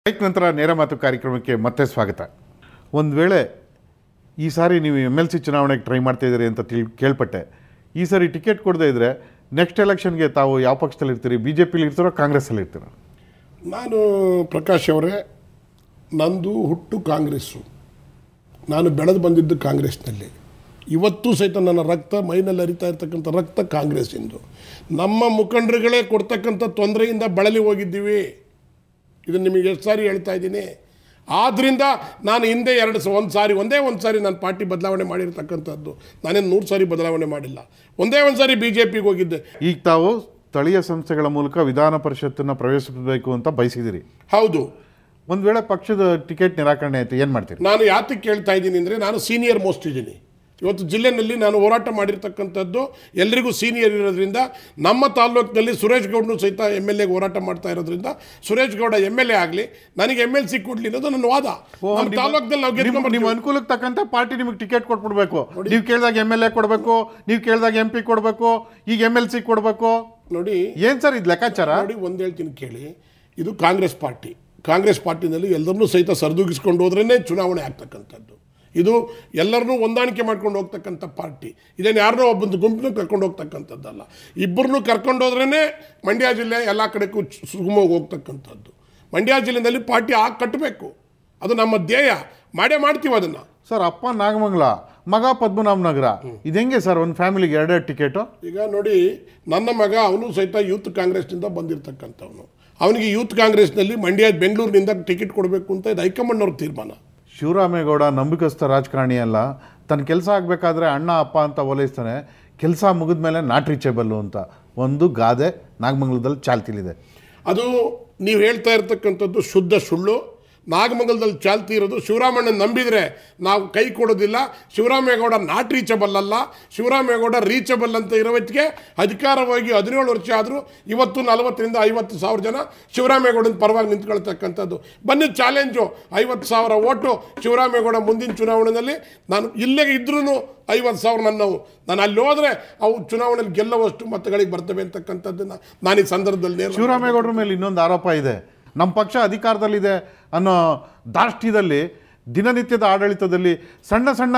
Break ನಂತರ ನೇರ ಮಾತು ಕಾರ್ಯಕ್ರಮಕ್ಕೆ ಮತ್ತೆ ಸ್ವಾಗತ ಒಂದು ವೇಳೆ ಈ ಸಾರಿ ನೀವು ಎಮ್ ಎಲ್ ಸಿ ಚುನಾವಣೆಗೆ ಟ್ರೈ ಮಾಡ್ತಾ ಇದ್ದೀರಿ ಅಂತ ತಿಳ್ ಕೇಳ್ಪಟ್ಟೆ ಈ ಸಾರಿ ಟಿಕೆಟ್ ಕೊಡದೇ ಇದ್ದರೆ ನೆಕ್ಸ್ಟ್ ಎಲೆಕ್ಷನ್ಗೆ ತಾವು ಯಾವ ಪಕ್ಷದಲ್ಲಿ ಇರ್ತೀರಿ ಬಿ ಜೆ ಪಿಲಿ ಇರ್ತೀರೋ ಕಾಂಗ್ರೆಸ್ಸಲ್ಲಿ ಇರ್ತೀರೋ ನಾನು ಪ್ರಕಾಶ್ ಅವರೇ ನಂದು ಹುಟ್ಟು ಕಾಂಗ್ರೆಸ್ಸು ನಾನು ಬೆಳೆದು ಬಂದಿದ್ದು ಕಾಂಗ್ರೆಸ್ನಲ್ಲಿ ಇವತ್ತು ಸಹಿತ ನನ್ನ ರಕ್ತ ಮೈನಲ್ಲಿ ಹರಿತಾ ಇರ್ತಕ್ಕಂಥ ರಕ್ತ ಕಾಂಗ್ರೆಸ್ಸಿಂದು ನಮ್ಮ ಮುಖಂಡರುಗಳೇ ಕೊಡ್ತಕ್ಕಂಥ ತೊಂದರೆಯಿಂದ ಬಳಲಿ ಹೋಗಿದ್ದೀವಿ ಇದನ್ನು ನಿಮಗೆ ಎಷ್ಟು ಸಾರಿ ಹೇಳ್ತಾ ಇದ್ದೀನಿ ಆದ್ದರಿಂದ ನಾನು ಹಿಂದೆ ಎರಡು ಸ ಒಂದು ಸಾರಿ ಒಂದೇ ಒಂದು ಸಾರಿ ನಾನು ಪಾರ್ಟಿ ಬದಲಾವಣೆ ಮಾಡಿರ್ತಕ್ಕಂಥದ್ದು ನಾನೇನು ನೂರು ಸಾರಿ ಬದಲಾವಣೆ ಮಾಡಿಲ್ಲ ಒಂದೇ ಒಂದು ಸಾರಿ ಬಿ ಜೆ ಪಿಗೆ ಹೋಗಿದ್ದೆ ಈಗ ತಾವು ಸ್ಥಳೀಯ ಸಂಸ್ಥೆಗಳ ಮೂಲಕ ವಿಧಾನ ಪರಿಷತ್ತನ್ನು ಪ್ರವೇಶಿಸಬೇಕು ಅಂತ ಬಯಸಿದಿರಿ ಹೌದು ಒಂದು ವೇಳೆ ಪಕ್ಷದ ಟಿಕೆಟ್ ನಿರಾಕರಣೆ ಆಯ್ತು ಏನು ಮಾಡ್ತೀರಿ ನಾನು ಯಾತಕ್ಕೆ ಕೇಳ್ತಾ ಇದ್ದೀನಿ ಅಂದರೆ ನಾನು ಸೀನಿಯರ್ ಮೋಸ್ಟ್ ಇದ್ದೀನಿ ಇವತ್ತು ಜಿಲ್ಲೆನಲ್ಲಿ ನಾನು ಹೋರಾಟ ಮಾಡಿರ್ತಕ್ಕಂಥದ್ದು ಎಲ್ರಿಗೂ ಸೀನಿಯರ್ ಇರೋದ್ರಿಂದ ನಮ್ಮ ತಾಲ್ಲೂಕಿನಲ್ಲಿ ಸುರೇಶ್ ಗೌಡನು ಸಹಿತ ಎಮ್ ಎಲ್ ಎಗೆ ಹೋರಾಟ ಮಾಡ್ತಾ ಇರೋದ್ರಿಂದ Suresh Gowda M L A ಆಗಲಿ ನನಗೆ ಎಮ್ ಎಲ್ ಸಿ ಕೊಡ್ಲಿ ಅನ್ನೋದು ನನ್ನ ವಾದ ನಮ್ಮ ತಾಲ್ಲೂಕಿನಲ್ಲಿ ನಾವು ನಿಮ್ಮ ನಿಮ್ಮ ಗೆದ್ಕೊಂಡ್ಬರ್ತೀವಿ. ಅನುಕೂಲಕ್ಕೆ ತಕ್ಕಂತೆ ಪಾರ್ಟಿ ನಿಮಗೆ ಟಿಕೆಟ್ ಕೊಟ್ಬಿಡ್ಬೇಕು ನೀವು ಕೇಳಿದಾಗ ಎಮ್ ಎಲ್ ಎ ಕೊಡಬೇಕು ನೀವು ಕೇಳಿದಾಗ ಎಂ ಪಿ ಕೊಡಬೇಕು ಈಗ ಎಮ್ ಎಲ್ ಸಿ ಕೊಡಬೇಕು ನೋಡಿ ಏನು ಸರ್ ಇದು ಲೆಕ್ಕಾಚಾರ ನೋಡಿ ಒಂದು ಹೇಳ್ತೀನಿ ಕೇಳಿ ಇದು ಕಾಂಗ್ರೆಸ್ ಪಾರ್ಟಿ ಕಾಂಗ್ರೆಸ್ ಪಾರ್ಟಿನಲ್ಲಿ ಎಲ್ಲರನ್ನೂ ಸಹಿತ ಸರಿದೂಗಿಸ್ಕೊಂಡು ಹೋದ್ರೇ ಚುನಾವಣೆ ಆಗ್ತಕ್ಕಂಥದ್ದು ಇದು ಎಲ್ಲರನ್ನೂ ಹೊಂದಾಣಿಕೆ ಮಾಡ್ಕೊಂಡು ಹೋಗ್ತಕ್ಕಂಥ ಪಾರ್ಟಿ ಇದೇನು ಯಾರನ್ನೋ ಒಬ್ಬೊಂದು ಗುಂಪನ್ನು ಕರ್ಕೊಂಡು ಹೋಗ್ತಕ್ಕಂಥದ್ದಲ್ಲ ಇಬ್ಬರನ್ನೂ ಕರ್ಕೊಂಡು ಹೋದ್ರೇ ಮಂಡ್ಯ ಜಿಲ್ಲೆ ಎಲ್ಲ ಕಡೆಗೂ ಚು- ಸುಗಮವಾಗಿ ಹೋಗ್ತಕ್ಕಂಥದ್ದು ಮಂಡ್ಯ ಜಿಲ್ಲೆಯಲ್ಲಿ ಪಾರ್ಟಿ ಆಗಿ ಕಟ್ಟಬೇಕು ಅದು ನಮ್ಮ ಧ್ಯೇಯ ಮಾಡೇ ಮಾಡ್ತೀವಿ ಅದನ್ನು ಸರ್ ಅಪ್ಪ ನಾಗಮಂಗಲ ಮಗ ಪದ್ಮನಾಭ ನಗರ ಇದು ಹೆಂಗೆ ಸರ್ ಒಂದು ಫ್ಯಾಮಿಲಿಗೆ ಎರಡೆರಡು ಟಿಕೆಟು ಈಗ ನೋಡಿ ನನ್ನ ಮಗ ಅವನು ಸಹಿತ ಯೂತ್ ಕಾಂಗ್ರೆಸ್ನಿಂದ ಬಂದಿರತಕ್ಕಂಥವನು ಅವನಿಗೆ ಯೂತ್ ಕಾಂಗ್ರೆಸ್ನಲ್ಲಿ ಮಂಡ್ಯ ಬೆಂಗಳೂರಿನಿಂದ ಟಿಕೆಟ್ ಕೊಡಬೇಕು ಅಂತ ಇದು ಹೈಕಮಾಂಡ್ನವ್ರ ತೀರ್ಮಾನ ಶಿವರಾಮೇಗೌಡ ನಂಬಿಕಸ್ಥ ರಾಜಕಾರಣಿ ಅಲ್ಲ ತನ್ನ ಕೆಲಸ ಆಗಬೇಕಾದ್ರೆ ಅಣ್ಣ ಅಪ್ಪ ಅಂತ ಓಲೈಸ್ತಾನೆ ಕೆಲಸ ಮುಗಿದ ಮೇಲೆ ನಾಟ್ ರೀಚೇಬಲ್ಲು ಅಂತ ಒಂದು ಗಾದೆ ನಾಗಮಂಗಲದಲ್ಲಿ ಚಾಲ್ತಿಲಿದೆ ಅದು ನೀವು ಹೇಳ್ತಾ ಇರ್ತಕ್ಕಂಥದ್ದು ಶುದ್ಧ ಸುಳ್ಳು ನಾಗಮಂಗಲದಲ್ಲಿ ಚಾಲ್ತಿ ಇರೋದು ಶಿವರಾಮಣ್ಣ ನಂಬಿದರೆ ನಾವು ಕೈ ಕೊಡೋದಿಲ್ಲ ಶಿವರಾಮೇಗೌಡ ನಾಟ್ ರೀಚಬಲ್ ಅಲ್ಲ ಶಿವರಾಮೇಗೌಡ ರೀಚಬಲ್ ಅಂತ ಇರೋವತ್ತಿಗೆ ಅಧಿಕಾರವಾಗಿ ಹದಿನೇಳು ವರ್ಷ ಆದರೂ ಇವತ್ತು ನಲವತ್ತರಿಂದ ಐವತ್ತು ಸಾವಿರ ಜನ ಶಿವರಾಮೇಗೌಡನ ಪರವಾಗಿ ನಿಂತ್ಕೊಳ್ತಕ್ಕಂಥದ್ದು ಬನ್ನಿ ಚಾಲೆಂಜು ಐವತ್ತು ಸಾವಿರ ಓಟು ಶಿವರಾಮೇಗೌಡ ಮುಂದಿನ ಚುನಾವಣೆಯಲ್ಲಿ ನಾನು ಇಲ್ಲೇ ಇದ್ರೂ ಐವತ್ತು ಸಾವಿರ ನನ್ನವು ನಾನು ಅಲ್ಲಿ ಹೋದರೆ ಅವು ಚುನಾವಣೆಯಲ್ಲಿ ಗೆಲ್ಲುವಷ್ಟು ಮತಗಳಿಗೆ ಬರ್ತವೆ ಅಂತಕ್ಕಂಥದ್ದನ್ನು ನಾನು ಈ ಸಂದರ್ಭದಲ್ಲಿ ನೇರ ಶಿವರಾಮೇಗೌಡರ ಮೇಲೆ ಇನ್ನೊಂದು ಆರೋಪ ಇದೆ ನಮ್ಮ ಪಕ್ಷ ಅಧಿಕಾರದಲ್ಲಿದೆ ಅನ್ನೋ ದಾಷ್ಟ್ಯದಲ್ಲಿ ದಿನನಿತ್ಯದ ಆಡಳಿತದಲ್ಲಿ ಸಣ್ಣ ಸಣ್ಣ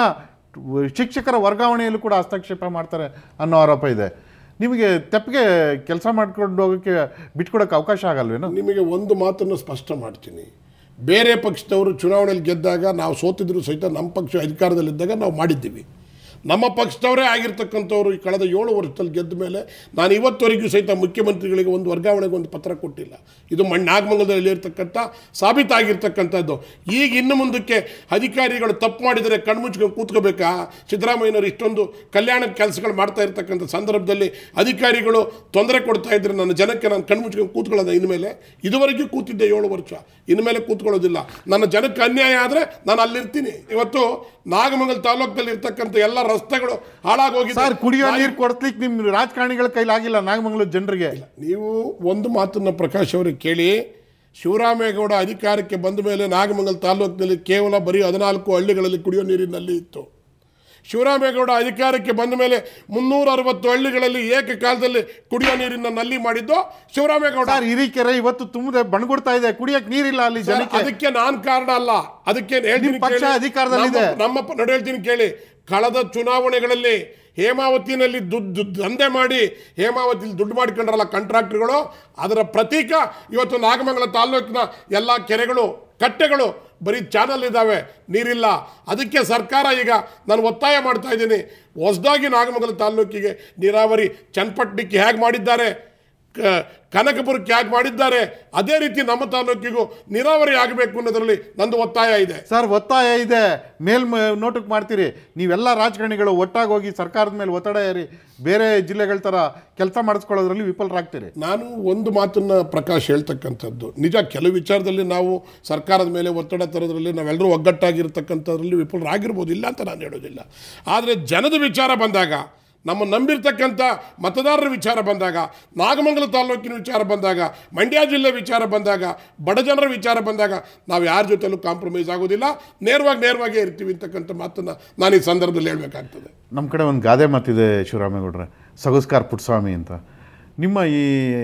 ಶಿಕ್ಷಕರ ವರ್ಗಾವಣೆಯಲ್ಲೂ ಕೂಡ ಹಸ್ತಕ್ಷೇಪ ಮಾಡ್ತಾರೆ ಅನ್ನೋ ಆರೋಪ ಇದೆ ನಿಮಗೆ ತೆಪ್ಪಿಗೆ ಕೆಲಸ ಮಾಡ್ಕೊಂಡು ಹೋಗೋಕ್ಕೆ ಬಿಟ್ಕೊಡೋಕ್ಕೆ ಅವಕಾಶ ಆಗಲ್ವೇನೋ ನಿಮಗೆ ಒಂದು ಮಾತನ್ನು ಸ್ಪಷ್ಟ ಮಾಡ್ತೀನಿ ಬೇರೆ ಪಕ್ಷದವರು ಚುನಾವಣೆಯಲ್ಲಿ ಗೆದ್ದಾಗ ನಾವು ಸೋತಿದ್ರು ಸಹಿತ ನಮ್ಮ ಪಕ್ಷ ಅಧಿಕಾರದಲ್ಲಿದ್ದಾಗ ನಾವು ಮಾಡಿದ್ದೀವಿ ನಮ್ಮ ಪಕ್ಷದವರೇ ಆಗಿರ್ತಕ್ಕಂಥವ್ರು ಈ ಕಳೆದ ಏಳು ವರ್ಷದಲ್ಲಿ ಗೆದ್ದ ಮೇಲೆ ನಾನು ಇವತ್ತವರೆಗೂ ಸಹಿತ ಮುಖ್ಯಮಂತ್ರಿಗಳಿಗೆ ಒಂದು ವರ್ಗಾವಣೆಗೆ ಒಂದು ಪತ್ರ ಕೊಟ್ಟಿಲ್ಲ ಇದು ಮಣ್ಣು ನಾಗಮಂಗಲದಲ್ಲಿ ಇರ್ತಕ್ಕಂಥ ಸಾಬೀತಾಗಿರ್ತಕ್ಕಂಥದ್ದು ಈಗ ಇನ್ನು ಮುಂದಕ್ಕೆ ಅಧಿಕಾರಿಗಳು ತಪ್ಪು ಮಾಡಿದರೆ ಕಣ್ಮುಚ್ಕೊಂಡು ಕೂತ್ಕೋಬೇಕಾ ಸಿದ್ದರಾಮಯ್ಯನವರು ಇಷ್ಟೊಂದು ಕಲ್ಯಾಣ ಕೆಲಸಗಳು ಮಾಡ್ತಾ ಇರ್ತಕ್ಕಂಥ ಸಂದರ್ಭದಲ್ಲಿ ಅಧಿಕಾರಿಗಳು ತೊಂದರೆ ಕೊಡ್ತಾ ಇದ್ರೆ ನನ್ನ ಜನಕ್ಕೆ ನಾನು ಕಣ್ಮುಚ್ಕೊಂಡು ಕೂತ್ಕೊಳ್ಳೋದ ಇನ್ಮೇಲೆ ಇದುವರೆಗೂ ಕೂತಿದ್ದೆ ಏಳು ವರ್ಷ ಇನ್ಮೇಲೆ ಕೂತ್ಕೊಳ್ಳೋದಿಲ್ಲ ನನ್ನ ಜನಕ್ಕೆ ಅನ್ಯಾಯ ಆದರೆ ನಾನು ಅಲ್ಲಿರ್ತೀನಿ ಇವತ್ತು ನಾಗಮಂಗಲ ತಾಲೂಕಲ್ಲಿ ಇರ್ತಕ್ಕಂಥ ಎಲ್ಲ ರಸ್ತೆಗಳು ಹಾಳಾಗೋಗಿದೆ ಸರ್ ಕುಡಿಯೋ ನೀರು ಕೊಡ್ಸ್ಲಿಕ್ಕೆ ನಿಮ್ಮ ರಾಜಕಾರಣಿಗಳ ಕೈಲಾಗಿಲ್ಲ ನಾಗಮಂಗಲ ಜನರಿಗೆ ನೀವು ಒಂದು ಮಾತನ್ನು ಪ್ರಕಾಶ್ ಅವರಿಗೆ ಕೇಳಿ ಶಿವರಾಮೇಗೌಡ ಅಧಿಕಾರಕ್ಕೆ ಬಂದ ಮೇಲೆ ನಾಗಮಂಗಲ ತಾಲೂಕಿನಲ್ಲಿ ಕೇವಲ ಬರೀ ಹದಿನಾಲ್ಕು ಹಳ್ಳಿಗಳಲ್ಲಿ ಕುಡಿಯೋ ನೀರಿನಲ್ಲಿ ಇತ್ತು ಶಿವರಾಮೇಗೌಡ ಅಧಿಕಾರಕ್ಕೆ ಬಂದ ಮೇಲೆ ಮುನ್ನೂರ ಅರವತ್ತು ಹಳ್ಳಿಗಳಲ್ಲಿ ಏಕಕಾಲದಲ್ಲಿ ಕುಡಿಯೋ ನೀರಿನ ನಲ್ಲಿ ಮಾಡಿದ್ದು ಶಿವರಾಮೇಗೌಡ ಸರ್ ಹಿರೀಕೆರೆ ಇವತ್ತು ತುಂಬದೆ ಬಣ್ಕೊಡ್ತಾ ಇದೆ ಕುಡಿಯಕ್ಕೆ ನೀರಿಲ್ಲ ಅಲ್ಲಿ ಸರ್, ಜನಕ್ಕೆ ಅದಕ್ಕೆ ನಾನ್ ಕಾರಣ ಅಲ್ಲ ಅದಕ್ಕೆ ಹೇಳ್ತೀನಿ ನಿಮ್ ಪಕ್ಷ ಕೇಳಿ. ಅಧಿಕಾರದಲ್ಲಿದೆ. ನಮ್ಮ- ನಮ್ಮ ಪ- ನೋಡಿ ಹೇಳ್ತೀನಿ ಕೇಳಿ ಕಳೆದ ಚುನಾವಣೆಗಳಲ್ಲಿ ಹೇಮಾವತಿನಲ್ಲಿ ದುಡ್ಡು ದಂಧೆ ಮಾಡಿ ಹೇಮಾವತಿಲಿ ದುಡ್ಡು ಮಾಡ್ಕೊಂಡ್ರಲ್ಲ ಕಾಂಟ್ರಾಕ್ಟ್ರುಗಳು ಅದರ ಪ್ರತೀಕ ಇವತ್ತು ನಾಗಮಂಗಲ ತಾಲೂಕಿನ ಎಲ್ಲ ಕೆರೆಗಳು ಕಟ್ಟೆಗಳು ಬರೀ ಚಾನಲ್ ಇದ್ದಾವೆ ನೀರಿಲ್ಲ ಅದಕ್ಕೆ ಸರ್ಕಾರ ಈಗ ನಾನು ಒತ್ತಾಯ ಮಾಡ್ತಾ ಇದ್ದೀನಿ ಹೊಸದಾಗಿ ನಾಗಮಂಗಲ ತಾಲೂಕಿಗೆ ನೀರಾವರಿ ಚನ್ನಪಟ್ಟಣಕ್ಕೆ ಹೇಗೆ ಮಾಡಿದ್ದಾರೆ ಕ- ಕನಕಪುರಕ್ಕೆ ಹೇಗೆ ಮಾಡಿದ್ದಾರೆ ಅದೇ ರೀತಿ ನಮ್ಮ ತಾಲೂಕಿಗೂ ನೀರಾವರಿ ಆಗಬೇಕು ಅನ್ನೋದರಲ್ಲಿ ನಂದು ಒತ್ತಾಯ ಇದೆ ಸರ್ ಒತ್ತಾಯ ಇದೆ ಮೇಲ್ ನೋಟಕ್ಕೆ ಮಾಡ್ತೀರಿ ನೀವೆಲ್ಲ ರಾಜಕಾರಣಿಗಳು ಒಟ್ಟಾಗಿ ಹೋಗಿ ಸರ್ಕಾರದ ಮೇಲೆ ಒತ್ತಡ ಏರಿ ಬೇರೆ ಜಿಲ್ಲೆಗಳ ಥರ ಕೆಲಸ ಮಾಡಿಸ್ಕೊಳ್ಳೋದ್ರಲ್ಲಿ ವಿಫಲರಾಗ್ತೀರಿ ನಾನು ಒಂದು ಮಾತನ್ನು ಪ್ರಕಾಶ್ ಹೇಳ್ತಕ್ಕಂಥದ್ದು ನಿಜ ಕೆಲವು ವಿಚಾರದಲ್ಲಿ ನಾವು ಸರ್ಕಾರದ ಮೇಲೆ ಒತ್ತಡ ತರೋದ್ರಲ್ಲಿ ನಾವೆಲ್ಲರೂ ಒಗ್ಗಟ್ಟಾಗಿರ್ತಕ್ಕಂಥದ್ರಲ್ಲಿ ವಿಫಲರಾಗಿರ್ಬೋದು ಇಲ್ಲ ಅಂತ ನಾನು ಹೇಳೋದಿಲ್ಲ ಆದರೆ ಜನದ ವಿಚಾರ ಬಂದಾಗ ನಮ್ಮ ನಂಬಿರ್ತಕ್ಕಂಥ ಮತದಾರರ ವಿಚಾರ ಬಂದಾಗ ನಾಗಮಂಗಲ ತಾಲೂಕಿನ ವಿಚಾರ ಬಂದಾಗ ಮಂಡ್ಯ ಜಿಲ್ಲೆ ವಿಚಾರ ಬಂದಾಗ ಬಡ ಜನರ ವಿಚಾರ ಬಂದಾಗ ನಾವು ಯಾರ ಜೊತೆಲೂ ಕಾಂಪ್ರಮೈಸ್ ಆಗೋದಿಲ್ಲ ನೇರವಾಗಿ ನೇರವಾಗೇ ಇರ್ತೀವಿ ಅಂತಕ್ಕಂಥ ಮಾತನ್ನು ನಾನು ಈ ಸಂದರ್ಭದಲ್ಲಿ ಹೇಳಬೇಕಾಗ್ತದೆ ನಮ್ಮ ಕಡೆ ಒಂದು ಗಾದೆ ಮಾತಿದೆ ಶಿವರಾಮೇಗೌಡ್ರೆ ಸಗುಸ್ಕಾರ್ ಪುಟ್ಟಸ್ವಾಮಿ ಅಂತ ನಿಮ್ಮ ಈ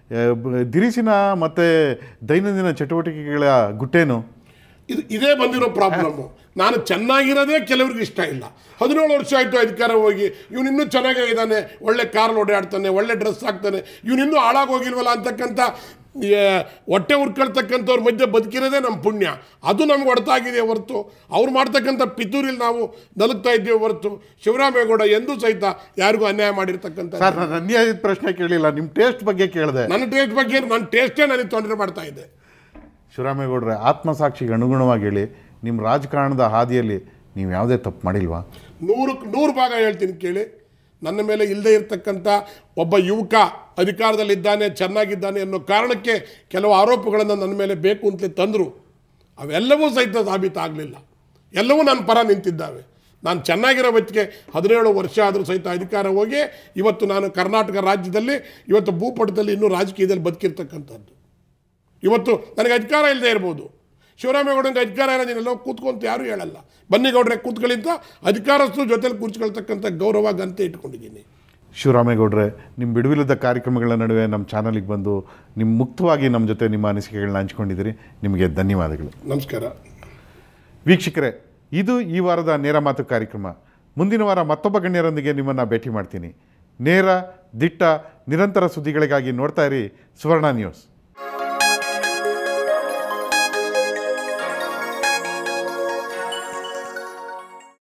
ಆ, ಬ- ದಿರಿಸಿನ ಮತ್ತು ದೈನಂದಿನ ಚಟುವಟಿಕೆಗಳ ಗುಟ್ಟೇನು ಇದು ಇದೇ ಬಂದಿರೋ ಪ್ರಾಬ್ಲಮ್ಮು ನಾನು ಚೆನ್ನಾಗಿರೋದೇ ಕೆಲವ್ರಿಗೆ ಇಷ್ಟ ಇಲ್ಲ ಹದಿನೇಳು ವರ್ಷ ಆಯಿತು ಅಧಿಕಾರ ಹೋಗಿ ಇವನು ಇನ್ನೂ ಚೆನ್ನಾಗಿದ್ದಾನೆ ಒಳ್ಳೆ ಕಾರ್ ಓಡಾಡ್ತಾನೆ ಒಳ್ಳೆ ಡ್ರೆಸ್ ಹಾಕ್ತಾನೆ ಇವನು ಇನ್ನೂ ಹಾಳಾಗೋಗಿಲ್ವಲ್ಲ ಅಂತಕ್ಕಂಥ ಏ, ಹೊಟ್ಟೆ ಉರ್ಕೊಳ್ತಕ್ಕಂಥವ್ರ ಮಧ್ಯೆ ಬದುಕಿರೋದೇ ನಮ್ಮ ಪುಣ್ಯ ಅದು ನಮ್ಗೆ ಹೊಡೆತಾಗಿದೆ ಹೊರತು ಅವ್ರು ಮಾಡ್ತಕ್ಕಂಥ ಪಿತೂರಿಲಿ ನಾವು ನಲುಗ್ತಾ ಇದ್ದೇವೆ ಹೊರತು ಶಿವರಾಮೇಗೌಡ ಎಂದೂ ಸಹಿತ ಯಾರಿಗೂ ಅನ್ಯಾಯ ಮಾಡಿರ್ತಕ್ಕಂಥ ಸರ್ ನಾನು ಅನ್ಯಾಯದ ಪ್ರಶ್ನೆ ಕೇಳಿಲ್ಲ ನಿಮ್ಮ ಟೇಸ್ಟ್ ಬಗ್ಗೆ ಕೇಳಿದೆ ನನ್ನ ಟೇಸ್ಟ್ ಬಗ್ಗೆ ನನ್ನ ಟೇಸ್ಟೇ ನನಗೆ ತೊಂದರೆ ಮಾಡ್ತಾ ಇದೆ ಶಿವರಾಮೇಗೌಡ್ರೆ ಆತ್ಮಸಾಕ್ಷಿಗೆ ಅನುಗುಣವಾಗಿ ಹೇಳಿ ನಿಮ್ಮ ರಾಜಕಾರಣದ ಹಾದಿಯಲ್ಲಿ ನೀವು ಯಾವುದೇ ತಪ್ಪು ಮಾಡಿಲ್ವಾ ನೂರಕ್ಕೆ ನೂರು ಭಾಗ ಹೇಳ್ತೀನಿ ಕೇಳಿ ನನ್ನ ಮೇಲೆ ಇಲ್ಲದೆ ಇರತಕ್ಕಂಥ ಒಬ್ಬ ಯುವಕ ಅಧಿಕಾರದಲ್ಲಿದ್ದಾನೆ ಚೆನ್ನಾಗಿದ್ದಾನೆ ಅನ್ನೋ ಕಾರಣಕ್ಕೆ ಕೆಲವು ಆರೋಪಗಳನ್ನು ನನ್ನ ಮೇಲೆ ಬೇಕು ಅಂತಲೇ ತಂದರು ಅವೆಲ್ಲವೂ ಸಹಿತ ಸಾಬೀತಾಗಲಿಲ್ಲ ಎಲ್ಲವೂ ನನ್ನ ಪರ ನಿಂತಿದ್ದಾವೆ ನಾನು ಚೆನ್ನಾಗಿರೋ ವ್ಯಕ್ತಿಗೆ ಹದಿನೇಳು ವರ್ಷ ಆದರೂ ಸಹಿತ ಅಧಿಕಾರ ಹೋಗಿ ಇವತ್ತು ನಾನು ಕರ್ನಾಟಕ ರಾಜ್ಯದಲ್ಲಿ ಇವತ್ತು ಭೂಪಟದಲ್ಲಿ ಇನ್ನೂ ರಾಜಕೀಯದಲ್ಲಿ ಬದುಕಿರ್ತಕ್ಕಂಥದ್ದು ಇವತ್ತು ನನಗೆ ಅಧಿಕಾರ ಇಲ್ಲದೆ ಇರ್ಬೋದು ಶಿವರಾಮೇಗೌಡನಿಗೆ ಅಧಿಕಾರ ಇಲ್ಲ ನೀನೆಲ್ಲ ಕೂತ್ಕೊಂತ ಯಾರೂ ಹೇಳಲ್ಲ ಬನ್ನಿಗೌಡ್ರೆ ಕೂತ್ಕೊಳ್ಳಿ ಅಂತ ಅಧಿಕಾರಸ್ಥರು ಜೊತೆಲಿ ಕೂತ್ಕೊಳ್ತಕ್ಕಂಥ ಗೌರವ ಗಂತೆ ಇಟ್ಕೊಂಡಿದ್ದೀನಿ ಶಿವರಾಮೇಗೌಡ್ರೆ ನಿಮ್ಮ ಬಿಡುವಿಲ್ಲದ ಕಾರ್ಯಕ್ರಮಗಳ ನಡುವೆ ನಮ್ಮ ಚಾನಲಿಗೆ ಬಂದು ನಿಮ್ಮ ಮುಕ್ತವಾಗಿ ನಮ್ಮ ಜೊತೆ ನಿಮ್ಮ ಅನಿಸಿಕೆಗಳನ್ನ ಹಂಚ್ಕೊಂಡಿದ್ದೀರಿ ನಿಮಗೆ ಧನ್ಯವಾದಗಳು ನಮಸ್ಕಾರ ವೀಕ್ಷಕರೇ ಇದು ಈ ವಾರದ ನೇರ ಮಾತು ಕಾರ್ಯಕ್ರಮ ಮುಂದಿನ ವಾರ ಮತ್ತೊಬ್ಬ ಗಣ್ಯರೊಂದಿಗೆ ನಿಮ್ಮನ್ನು ಭೇಟಿ ಮಾಡ್ತೀನಿ ನೇರ ದಿಟ್ಟ ನಿರಂತರ ಸುದ್ದಿಗಳಿಗಾಗಿ ನೋಡ್ತಾ ಇರಿ ಸುವರ್ಣ ನ್ಯೂಸ್